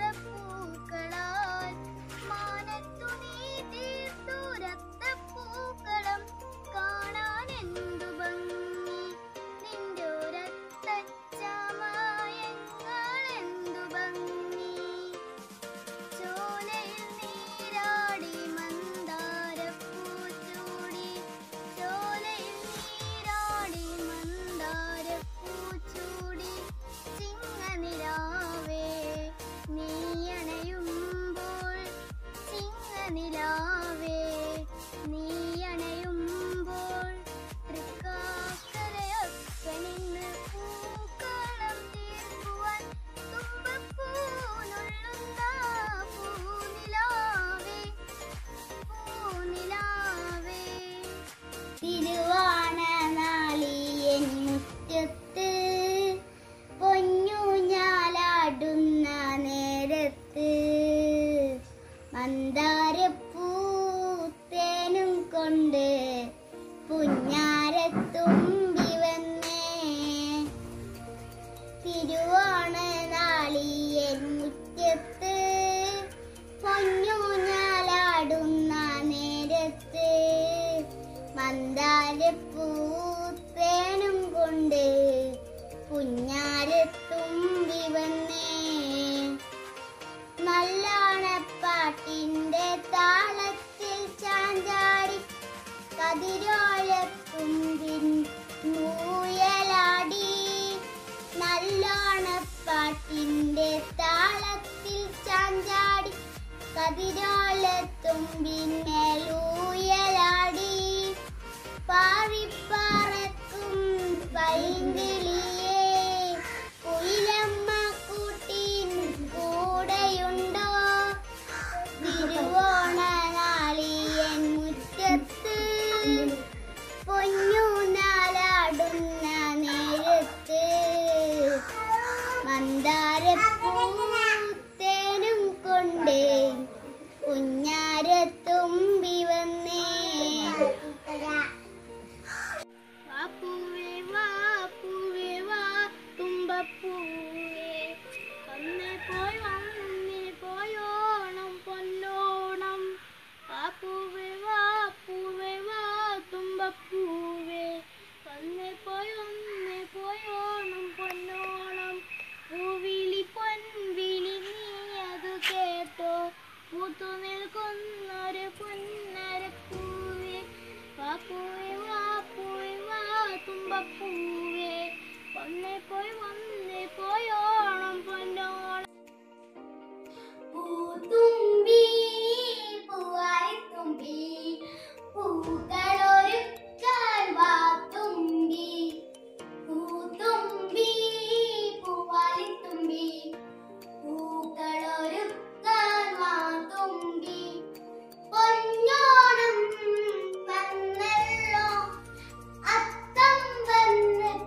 പൂക്കളാൽ മാനത്തു നീ തീർത്തുരത്ത പൂക്കളം കാണാൻ എന്തു ഭംഗി നിന്റെ ഒരൊറ്റ ചാമായങ്ങൾ എന്തു ഭംഗി ചോലയിൽ നീരാടി മന്ദാരപ്പൂച്ചൂടി ചോലയിൽ നീരാടി മന്ദാരപ്പൂച്ചൂടി ചിങ്ങനിലാവേ നീ അണയുമ്പോൾ ചിങ്ങനിലാവേ നീ അണയുമ്പോൾ തൃക്കാക്കരയൊക്കെ നിന്ന് പൂക്കളം തീർക്കുവാൻ തുമ്പപ്പൂനുള്ളുന്ന പൂനിലാവേ പൂനിലാവേ തിരുവാണ നാളിയൻ മുറ്റത്ത് പൊഞ്ഞൂഞ്ഞാലാടുന്ന നേരത്ത് മന്ദാരപ്പൂത്തേനും കൊണ്ട് പുഞ്ഞാരത്തുമ്പി വന്നേ തിരുവോണ നാളിയൻ മുറ്റത്ത് പൊഞ്ഞൂഞ്ഞാലാടുന്ന നേരത്ത് മന്ദാരപ്പൂത്തേനും കൊണ്ട് പുഞ്ഞാരത്തുമ്പി വന്നേ നല്ലോണപ്പാട്ടിന്റെ താളത്തിൽ ചാഞ്ചാടി കതിരോലത്തുമ്പിൻ മൂയലാടി നല്ലോണപ്പാട്ടിന്റെ താളത്തിൽ ചാഞ്ചാടി കതിരോലത്തുമ്പിന്മേലൂയലാടി പാറിപ്പറക്കും പൈങ്കിളിയേ കുയിലമ്മ കൂട്ടിൻ കൂടെയുണ്ടോ തിരുവോണ നാളിയൻ മുറ്റത്ത് പൊന്നൂനാലാടുന്ന നേരത്ത് മന്ദാരപ്പൂത്തേനും കൊണ്ട് കുഞ്ഞാരത്തുമ്പി വന്നേ വാപ്പൂവേ വാപ്പൂവേ വാ തുമ്പപ്പൂവേ വന്നേ പോയി വന്നേ പോയോണം പൊന്നോണം വാപ്പൂവേ വാപ്പൂവേ വാ തുമ്പപ്പൂവേ വന്നേ പോയി വന്നേ പോയോണം പൊന്നോണം പൂവിളി പൊൻവിളി നീ അത് കേട്ടോ പൂത്തു നിൽക്കുന്നൊരു പൊന്നരപ്പൂവേ വാപ്പൂവേ വാപ്പൂവേ വാ തുമ്പപ്പൂവേ വന്നേ പോയി വന്നേ പോയോണം പൊന്നോണം പൂത്തുമ്പി പൂവാരിത്തുമ്പി പൂക്കളൊരുക്കാൻ വാത്തുമ്പി പൂത്തുമ്പി പൂവാരിത്തുമ്പി പൂക്കളൊരുക്കാൻ വാത്തുമ്പി പൊന്നോണം വന്നല്ലോ അത്തം വന്ന്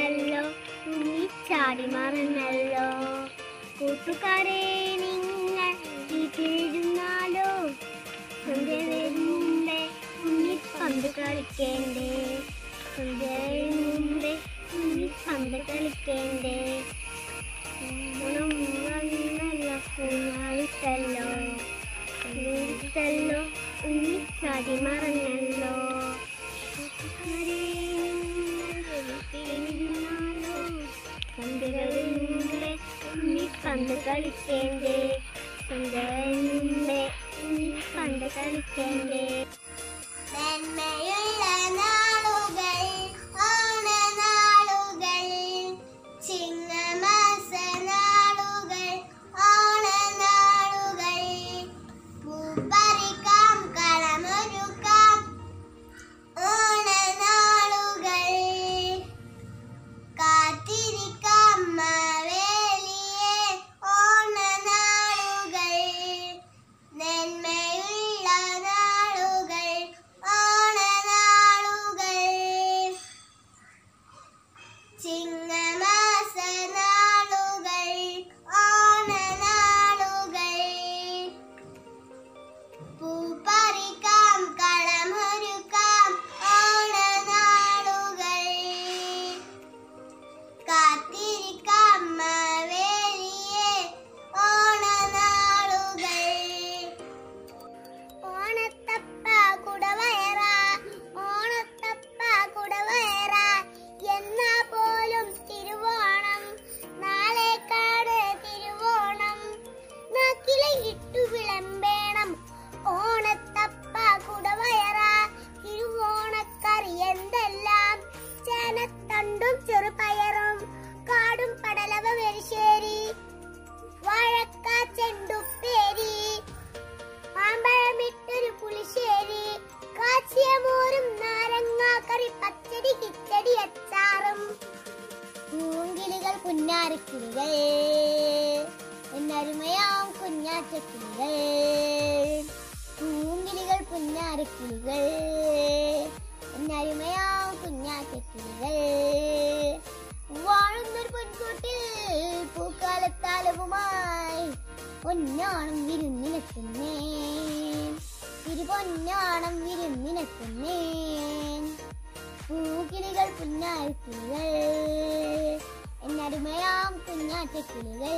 മറഞ്ഞല്ലോ ചാടി മറഞ്ഞല്ലോ കൂട്ടുകാരെ നിങ്ങൾ വീട്ടിലിരുന്നാലോ സന്ധ്യ വരുമ്പേ പന്ത് കളിക്കേണ്ടേ സന്ധ്യ മുമ്പേ പന്ത് കളിക്കേണ്ടേ ഓണം വന്നല്ല കുഞ്ഞാളിട്ടല്ലോ കുഞ്ഞാളിട്ടല്ലോ ഉണ്ണിച്ചാടി മറഞ്ഞല്ലോ കൂട്ടുകാരെ നിങ്ങൾ വീട്ടിലിരുന്നാലോ സന്ധ്യകളുടെ ഉണ്ണി പന്ത് കളിക്കേണ്ടേ സന്ധ്യകളുടെ ഉണ്ണി പന്ത് കളിക്കേണ്ടേ നന്മയുള്ള നാളുകൾ ഓണനാളുകൾ ചിങ്ങമാസ നാളുകൾ ഓണനാളുകൾ പൂപ്പറിക്കാം കളമൊരുക്കാം ഓണനാളുകൾ കാത്തിരിക്കാം മാവേലിയെ ഓണനാളുകൾ നന്മയുള്ള നാളുകൾ ഓണനാളുകൾ ചിങ്ങമാസ നാളുകൾ ഓണനാളുകൾ പൂപ്പറിക്കാം കളമൊരുക്കാം ഓണനാളുകൾ കാത്തിരിക്കാം മാവേലിയെ ഓണനാളുകൾ ഓണത്തപ്പ കുടവയറ ഓണത്തപ്പ കുടവയറ എന്നാ പോലും തിരുവോണം നാളേക്കാട് തിരുവോണം നാക്കിലെ ഇട്ടു വിളമ്പേണം ഓണത്തപ്പ കുടവയറ തിരുവോണക്കറി എന്തെല്ലാം ചേനത്തണ്ടും ചെറുപയറും കാടും പടലവ വെരിശ്ശേരി വാഴക്ക ചെണ്ടുപ്പേരി മാമ്പഴമിട്ടൊരു പുളിശ്ശേരി കാച്ചിയ മോരും നാരങ്ങാക്കറി പച്ചടി കിച്ചടി അച്ചാറും പൂങ്കിളികൾ കുഞ്ഞാരക്കിളികൾ എന്നരുമയാം കുഞ്ഞാറ്റക്കിളികൾ പൂങ്കിളികൾ കുഞ്ഞാരക്കിളികൾ എന്നരുമയാം കുഞ്ഞാറ്റക്കിളികൾ വാഴുന്നൊരു പെൺകുട്ടിൽ പൂക്കാലത്താലവുമായി പൊന്നാണം വിരുന്നിനെത്തുന്നേ തിരുപൊന്നാണം വിരുന്നിനെത്തുന്നേ പൂക്കിളികൾ പുന്നാരക്കിളികൾ എന്നടിമയാം കുഞ്ഞാറ്റക്കിളികൾ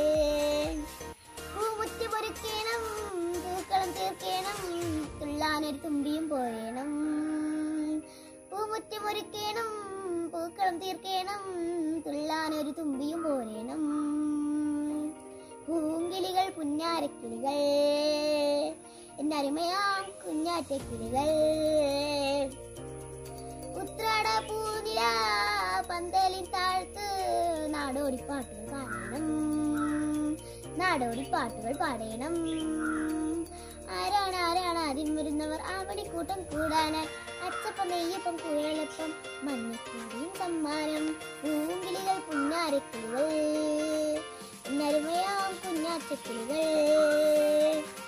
പൂമുറ്റി പൊരുക്കേണം പൂക്കളം തീർക്കേണം തുള്ളാനൊരു തുമ്പിയും പോയേണം പൂമുറ്റി പൊരുക്കേണം പൂക്കളം തീർക്കേണം തുള്ളാനൊരു തുമ്പിയും പോരേണം പൂങ്കിളികൾ പുന്നാരക്കിളികൾ എന്നരുമയാം കുഞ്ഞാറ്റക്കിളികൾ ഉത്രാട പൂനില പന്തലിൻ താഴ്ത്ത് നാടോടി പാട്ടുകൾ പാടണം നാടോടി പാട്ടുകൾ പാടണം ആരാണ് ആരാണ് ആദ്യം വരുന്നവർ ആ മണിക്കൂട്ടം കൂടാനായി അച്ചപ്പം നെയ്യപ്പം കുഴലപ്പം മഞ്ഞക്കൂടിയും സമ്മാനം പൂങ്കിളികൾ പുന്നാരക്കിളികൾ എന്നരുമയാം കുഞ്ഞാറ്റക്കിളികൾ